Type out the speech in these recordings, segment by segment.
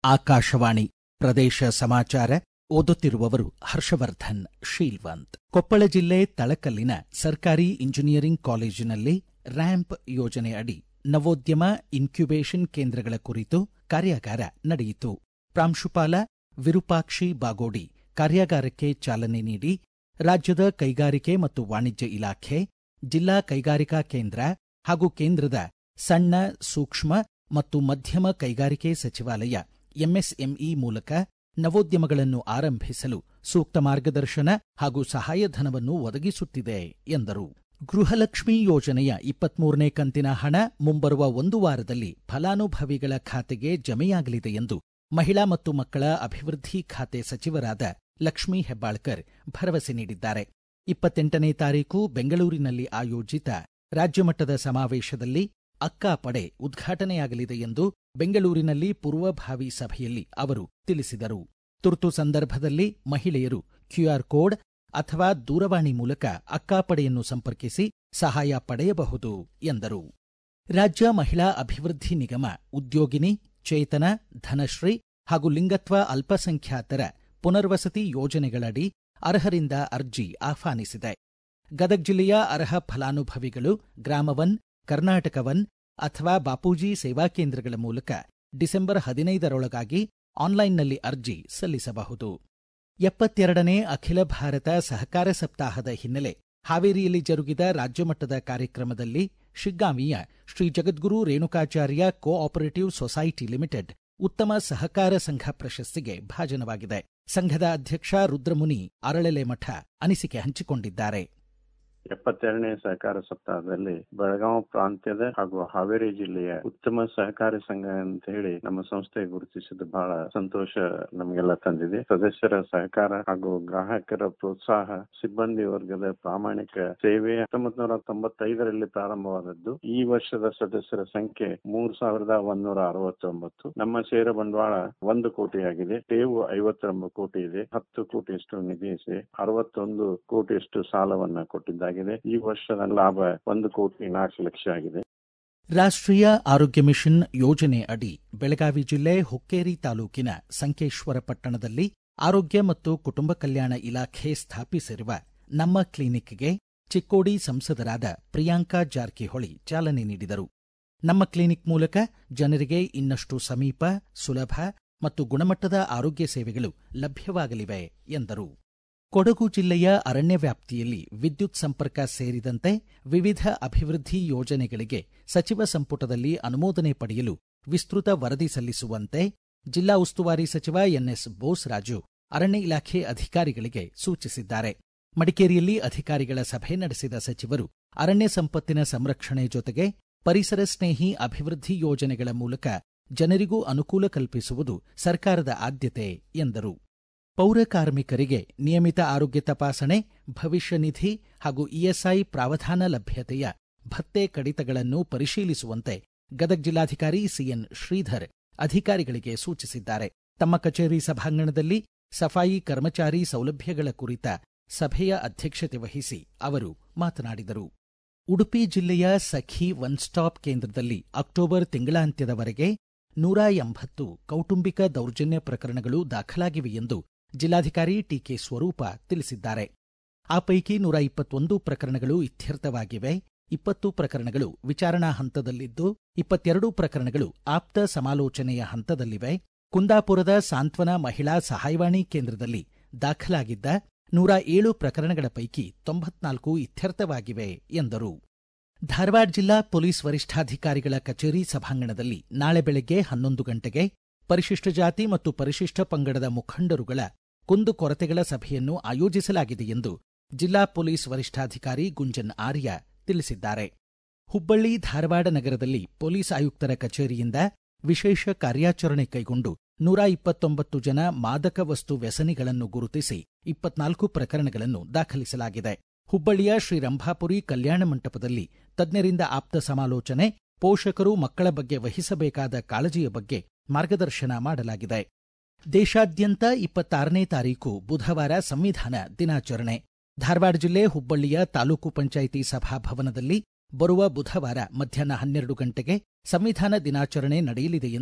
ಆಕಾಶವಾಣಿ ಪ್ರದೇಶ ಸಮಾಚಾರ ಓದುತ್ತಿರುವವರು ಹರ್ಷವರ್ಧನ್ ಶೀಲ್ವಂತ್ ಕೊಪ್ಪಳ ಜಿಲ್ಲೆ ತಳಕಲ್ಲಿನ ಸರ್ಕಾರಿ ಇಂಜಿನಿಯರಿಂಗ್ ಕಾಲೇಜಿನಲ್ಲಿ ರ್ಯಾಂಪ್ ಯೋಜನೆ ಅಡಿ ನವೋದ್ಯಮ ಇನ್ಕ್ಯುಬೇಷನ್ ಕೇಂದ್ರಗಳ ಕುರಿತು ಕಾರ್ಯಾಗಾರ ನಡೆಯಿತು ಪ್ರಾಂಶುಪಾಲ ವಿರೂಪಾಕ್ಷಿ ಬಾಗೋಡಿ ಕಾರ್ಯಾಗಾರಕ್ಕೆ ಚಾಲನೆ ನೀಡಿ ರಾಜ್ಯದ ಕೈಗಾರಿಕೆ ಮತ್ತು ವಾಣಿಜ್ಯ ಇಲಾಖೆ ಜಿಲ್ಲಾ ಕೈಗಾರಿಕಾ ಕೇಂದ್ರ ಹಾಗೂ ಕೇಂದ್ರದ ಸಣ್ಣ ಸೂಕ್ಷ್ಮ ಮತ್ತು ಮಧ್ಯಮ ಕೈಗಾರಿಕೆ ಸಚಿವಾಲಯ ಎಂಎಸ್ಎಂಇ ಮೂಲಕ ನವೋದ್ಯಮಗಳನ್ನು ಆರಂಭಿಸಲು ಸೂಕ್ತ ಮಾರ್ಗದರ್ಶನ ಹಾಗೂ ಸಹಾಯಧನವನ್ನು ಒದಗಿಸುತ್ತಿದೆ ಎಂದರು ಗೃಹಲಕ್ಷ್ಮಿ ಯೋಜನೆಯ ಇಪ್ಪತ್ಮೂರನೇ ಕಂತಿನ ಹಣ ಮುಂಬರುವ ಒಂದು ವಾರದಲ್ಲಿ ಫಲಾನುಭವಿಗಳ ಖಾತೆಗೆ ಜಮೆಯಾಗಲಿದೆ ಎಂದು ಮಹಿಳಾ ಮತ್ತು ಮಕ್ಕಳ ಅಭಿವೃದ್ಧಿ ಖಾತೆ ಸಚಿವರಾದ ಲಕ್ಷ್ಮೀ ಹೆಬ್ಬಾಳ್ಕರ್ ಭರವಸೆ ನೀಡಿದ್ದಾರೆ ಇಪ್ಪತ್ತೆಂಟನೇ ತಾರೀಕು ಬೆಂಗಳೂರಿನಲ್ಲಿ ಆಯೋಜಿತ ರಾಜ್ಯಮಟ್ಟದ ಸಮಾವೇಶದಲ್ಲಿ ಅಕ್ಕಾ ಪಡೆ ಉದ್ಘಾಟನೆಯಾಗಲಿದೆ ಎಂದು ಬೆಂಗಳೂರಿನಲ್ಲಿ ಪೂರ್ವಭಾವಿ ಸಭೆಯಲ್ಲಿ ಅವರು ತಿಳಿಸಿದರು ತುರ್ತು ಸಂದರ್ಭದಲ್ಲಿ ಮಹಿಳೆಯರು ಕ್ಯೂಆರ್ ಕೋಡ್ ಅಥವಾ ದೂರವಾಣಿ ಮೂಲಕ ಅಕ್ಕಾಪಡೆಯನ್ನು ಸಂಪರ್ಕಿಸಿ ಸಹಾಯ ಪಡೆಯಬಹುದು ಎಂದರು ರಾಜ್ಯ ಮಹಿಳಾ ಅಭಿವೃದ್ಧಿ ನಿಗಮ ಉದ್ಯೋಗಿನಿ ಚೇತನ ಧನಶ್ರೀ ಹಾಗೂ ಲಿಂಗತ್ವ ಅಲ್ಪಸಂಖ್ಯಾತರ ಪುನರ್ವಸತಿ ಯೋಜನೆಗಳಡಿ ಅರ್ಹರಿಂದ ಅರ್ಜಿ ಆಹ್ವಾನಿಸಿದೆ ಗದಗ ಜಿಲ್ಲೆಯ ಅರ್ಹ ಫಲಾನುಭವಿಗಳು ಗ್ರಾಮವನ್ ಕರ್ನಾಟಕವನ್ ಅಥವಾ ಬಾಪೂಜಿ ಸೇವಾ ಕೇಂದ್ರಗಳ ಮೂಲಕ ಡಿಸೆಂಬರ್ ಹದಿನೈದರೊಳಗಾಗಿ ಆನ್ಲೈನ್ನಲ್ಲಿ ಅರ್ಜಿ ಸಲ್ಲಿಸಬಹುದು ಎಪ್ಪತ್ತೆರಡನೇ ಅಖಿಲ ಭಾರತ ಸಹಕಾರ ಸಪ್ತಾಹದ ಹಿನ್ನೆಲೆ ಹಾವೇರಿಯಲ್ಲಿ ಜರುಗಿದ ರಾಜ್ಯಮಟ್ಟದ ಕಾರ್ಯಕ್ರಮದಲ್ಲಿ ಶಿಗ್ಗಾಂವಿಯ Shri Jagadguru Renukacharya cooperative society limited ಉತ್ತಮ ಸಹಕಾರ ಸಂಘ ಪ್ರಶಸ್ತಿಗೆ ಭಾಜನವಾಗಿದೆ ಸಂಘದ ಅಧ್ಯಕ್ಷ ರುದ್ರಮುನಿ ಅರಳೆಲೆ ಮಠ ಅನಿಸಿಕೆ ಹಂಚಿಕೊಂಡಿದ್ದಾರೆ ಎಪ್ಪತ್ತೆರಡನೇ ಸಹಕಾರ ಸಪ್ತಾಹದಲ್ಲಿ ಬೆಳಗಾವಿ ಪ್ರಾಂತ್ಯದ ಹಾಗೂ ಹಾವೇರಿ ಜಿಲ್ಲೆಯ ಉತ್ತಮ ಸಹಕಾರಿ ಸಂಘ ಅಂತ ಹೇಳಿ ನಮ್ಮ ಸಂಸ್ಥೆ ಗುರುತಿಸಿದ್ದು ಬಹಳ ಸಂತೋಷ ನಮಗೆಲ್ಲ ತಂದಿದೆ ಸದಸ್ಯರ ಸಹಕಾರ ಹಾಗೂ ಗ್ರಾಹಕರ ಪ್ರೋತ್ಸಾಹ ಸಿಬ್ಬಂದಿ ವರ್ಗದ ಪ್ರಾಮಾಣಿಕ ಸೇವೆ ಹತ್ತೊಂಬತ್ ನೂರ ತೊಂಬತ್ತೈದರಲ್ಲಿ ಪ್ರಾರಂಭವಾದದ್ದು ಈ ವರ್ಷದ ಸದಸ್ಯರ ಸಂಖ್ಯೆ ಮೂರ್ ಸಾವಿರದ ಒಂದೂರ ಅರವತ್ತೊಂಬತ್ತು ನಮ್ಮ ಷೇರ ಬಂಡವಾಳ ಒಂದು ಕೋಟಿ ಆಗಿದೆ ಠೇವು ಐವತ್ತೊಂಬತ್ತು ಕೋಟಿ ಇದೆ ಹತ್ತು ಕೋಟಿಯಷ್ಟು ನಿಧಿ ಇದೆ ಅರವತ್ತೊಂದು ಕೋಟಿಯಷ್ಟು ಸಾಲವನ್ನ ಕೊಟ್ಟಿದ್ದಾರೆ ಈ ವರ್ಷದ ಲಾಭ ಒಂದು ಕೋಟಿ ನಾಲ್ಕು ಲಕ್ಷ ಆಗಿದೆ ರಾಷ್ಟ್ರೀಯ ಆರೋಗ್ಯ ಮಿಷನ್ ಯೋಜನೆ ಅಡಿ ಬೆಳಗಾವಿ ಜಿಲ್ಲೆ ಹುಕ್ಕೇರಿ ತಾಲೂಕಿನ ಸಂಕೇಶ್ವರ ಪಟ್ಟಣದಲ್ಲಿ ಆರೋಗ್ಯ ಮತ್ತು ಕುಟುಂಬ ಕಲ್ಯಾಣ ಇಲಾಖೆ ಸ್ಥಾಪಿಸಿರುವ ನಮ್ಮ ಕ್ಲಿನಿಕ್ಗೆ ಚಿಕ್ಕೋಡಿ ಸಂಸದರಾದ ಪ್ರಿಯಾಂಕಾ ಜಾರಕಿಹೊಳಿ ಚಾಲನೆ ನೀಡಿದರು ನಮ್ಮ ಕ್ಲಿನಿಕ್ ಮೂಲಕ ಜನರಿಗೆ ಇನ್ನಷ್ಟು ಸಮೀಪ ಸುಲಭ ಮತ್ತು ಗುಣಮಟ್ಟದ ಆರೋಗ್ಯ ಸೇವೆಗಳು ಲಭ್ಯವಾಗಲಿವೆ ಎಂದರು ಕೊಡಗು ಜಿಲ್ಲೆಯ ಅರಣ್ಯ ವ್ಯಾಪ್ತಿಯಲ್ಲಿ ವಿದ್ಯುತ್ ಸಂಪರ್ಕ ಸೇರಿದಂತೆ ವಿವಿಧ ಅಭಿವೃದ್ಧಿ ಯೋಜನೆಗಳಿಗೆ ಸಚಿವ ಸಂಪುಟದಲ್ಲಿ ಅನುಮೋದನೆ ಪಡೆಯಲು ವಿಸ್ತೃತ ವರದಿ ಸಲ್ಲಿಸುವಂತೆ ಜಿಲ್ಲಾ ಉಸ್ತುವಾರಿ ಸಚಿವ ಎನ್ಎಸ್ ಬೋಸ್ರಾಜು ಅರಣ್ಯ ಇಲಾಖೆ ಅಧಿಕಾರಿಗಳಿಗೆ ಸೂಚಿಸಿದ್ದಾರೆ ಮಡಿಕೇರಿಯಲ್ಲಿ ಅಧಿಕಾರಿಗಳ ಸಭೆ ನಡೆಸಿದ ಸಚಿವರು ಅರಣ್ಯ ಸಂಪತ್ತಿನ ಸಂರಕ್ಷಣೆ ಜೊತೆಗೆ ಪರಿಸರ ಸ್ನೇಹಿ ಅಭಿವೃದ್ಧಿ ಯೋಜನೆಗಳ ಮೂಲಕ ಜನರಿಗೂ ಅನುಕೂಲ ಕಲ್ಪಿಸುವುದು ಸರ್ಕಾರದ ಆದ್ಯತೆ ಎಂದರು ಪೌರ ಕಾರ್ಮಿಕರಿಗೆ ನಿಯಮಿತ ಆರೋಗ್ಯ ತಪಾಸಣೆ ಭವಿಷ್ಯ ನಿಧಿ ಹಾಗೂ ಇಎಸ್ಐ ಪ್ರಾವಧಾನ ಲಭ್ಯತೆಯ ಭತ್ತೆ ಕಡಿತಗಳನ್ನು ಪರಿಶೀಲಿಸುವಂತೆ ಗದಗ ಜಿಲ್ಲಾಧಿಕಾರಿ ಸಿಎನ್ ಶ್ರೀಧರ್ ಅಧಿಕಾರಿಗಳಿಗೆ ಸೂಚಿಸಿದ್ದಾರೆ ತಮ್ಮ ಕಚೇರಿ ಸಭಾಂಗಣದಲ್ಲಿ ಸಫಾಯಿ ಕರ್ಮಚಾರಿ ಸೌಲಭ್ಯಗಳ ಕುರಿತ ಸಭೆಯ ಅಧ್ಯಕ್ಷತೆ ವಹಿಸಿ ಅವರು ಮಾತನಾಡಿದರು ಉಡುಪಿ ಜಿಲ್ಲೆಯ ಸಖಿ ಒನ್ ಸ್ಟಾಪ್ ಕೇಂದ್ರದಲ್ಲಿ ಅಕ್ಟೋಬರ್ ತಿಂಗಳಾಂತ್ಯದವರೆಗೆ ನೂರ ಎಂಬತ್ತು ಕೌಟುಂಬಿಕ ದೌರ್ಜನ್ಯ ಪ್ರಕರಣಗಳು ದಾಖಲಾಗಿವೆ ಎಂದು ಜಿಲ್ಲಾಧಿಕಾರಿ ಟಿಕೆ ಸ್ವರೂಪ ತಿಳಿಸಿದ್ದಾರೆ ಆ ಪೈಕಿ ನೂರ ಇಪ್ಪತ್ತೊಂದು ಪ್ರಕರಣಗಳು ಇತ್ಯರ್ಥವಾಗಿವೆ ಇಪ್ಪತ್ತು ಪ್ರಕರಣಗಳು ವಿಚಾರಣಾ ಹಂತದಲ್ಲಿದ್ದು ಇಪ್ಪತ್ತೆರಡು ಪ್ರಕರಣಗಳು ಆಪ್ತ ಸಮಾಲೋಚನೆಯ ಹಂತದಲ್ಲಿವೆ ಕುಂದಾಪುರದ ಸಾಂತ್ವನ ಮಹಿಳಾ ಸಹಾಯವಾಣಿ ಕೇಂದ್ರದಲ್ಲಿ ದಾಖಲಾಗಿದ್ದ ನೂರ ಏಳು ಪ್ರಕರಣಗಳ ಪೈಕಿ ತೊಂಬತ್ನಾಲ್ಕು ಇತ್ಯರ್ಥವಾಗಿವೆ ಎಂದರು ಧಾರವಾಡ ಜಿಲ್ಲಾ ಪೊಲೀಸ್ ವರಿಷ್ಠಾಧಿಕಾರಿಗಳ ಕಚೇರಿ ಸಭಾಂಗಣದಲ್ಲಿ ನಾಳೆ ಬೆಳಗ್ಗೆ ಹನ್ನೊಂದು ಗಂಟೆಗೆ ಪರಿಶಿಷ್ಟ ಜಾತಿ ಮತ್ತು ಪರಿಶಿಷ್ಟ ಪಂಗಡದ ಮುಖಂಡರುಗಳ ಕುಂದುಕೊರತೆಗಳ ಸಭೆಯನ್ನು ಆಯೋಜಿಸಲಾಗಿದೆ ಎಂದು ಜಿಲ್ಲಾ ಪೊಲೀಸ್ ವರಿಷ್ಠಾಧಿಕಾರಿ ಗುಂಜನ್ ಆರ್ಯ ತಿಳಿಸಿದ್ದಾರೆ ಹುಬ್ಬಳ್ಳಿ ಧಾರವಾಡ ನಗರದಲ್ಲಿ ಪೊಲೀಸ್ ಆಯುಕ್ತರ ಕಚೇರಿಯಿಂದ ವಿಶೇಷ ಕಾರ್ಯಾಚರಣೆ ಕೈಗೊಂಡು ನೂರ ಇಪ್ಪತ್ತೊಂಬತ್ತು ಜನ ಮಾದಕ ವಸ್ತು ವ್ಯಸನಿಗಳನ್ನು ಗುರುತಿಸಿ ಇಪ್ಪತ್ನಾಲ್ಕು ಪ್ರಕರಣಗಳನ್ನು ದಾಖಲಿಸಲಾಗಿದೆ ಹುಬ್ಬಳ್ಳಿಯ ಶ್ರೀರಂಭಾಪುರಿ ಕಲ್ಯಾಣ ಮಂಟಪದಲ್ಲಿ ತಜ್ಞರಿಂದ ಆಪ್ತ ಸಮಾಲೋಚನೆ ಪೋಷಕರು ಮಕ್ಕಳ ಬಗ್ಗೆ ವಹಿಸಬೇಕಾದ ಕಾಳಜಿಯ ಬಗ್ಗೆ ಮಾರ್ಗದರ್ಶನ ಮಾಡಲಾಗಿದೆ ದೇಶಾದ್ಯಂತ ಇಪ್ಪತ್ತಾರನೇ ತಾರೀಕು ಬುಧವಾರ ಸಂವಿಧಾನ ದಿನಾಚರಣೆ ಧಾರವಾಡ ಜಿಲ್ಲೆ ಹುಬ್ಬಳ್ಳಿಯ ತಾಲೂಕು ಪಂಚಾಯಿತಿ ಸಭಾಭವನದಲ್ಲಿ ಬರುವ ಬುಧವಾರ ಮಧ್ಯಾಹ್ನ ಹನ್ನೆರಡು ಗಂಟೆಗೆ ಸಂವಿಧಾನ ದಿನಾಚರಣೆ ನಡೆಯಲಿದೆ ಎಂದು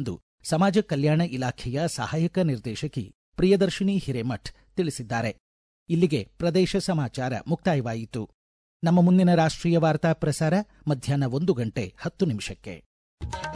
ಸಮಾಜ ಕಲ್ಯಾಣ ಇಲಾಖೆಯ ಸಹಾಯಕ ನಿರ್ದೇಶಕಿ ಪ್ರಿಯದರ್ಶಿನಿ ಹಿರೇಮಠ್ ತಿಳಿಸಿದ್ದಾರೆ ಇಲ್ಲಿಗೆ ಪ್ರದೇಶ ಸಮಾಚಾರ ಮುಕ್ತಾಯವಾಯಿತು ನಮ್ಮ ಮುಂದಿನ ರಾಷ್ಟ್ರೀಯ ವಾರ್ತಾ ಪ್ರಸಾರ ಮಧ್ಯಾಹ್ನ ಒಂದು ಗಂಟೆ ಹತ್ತು ನಿಮಿಷಕ್ಕೆ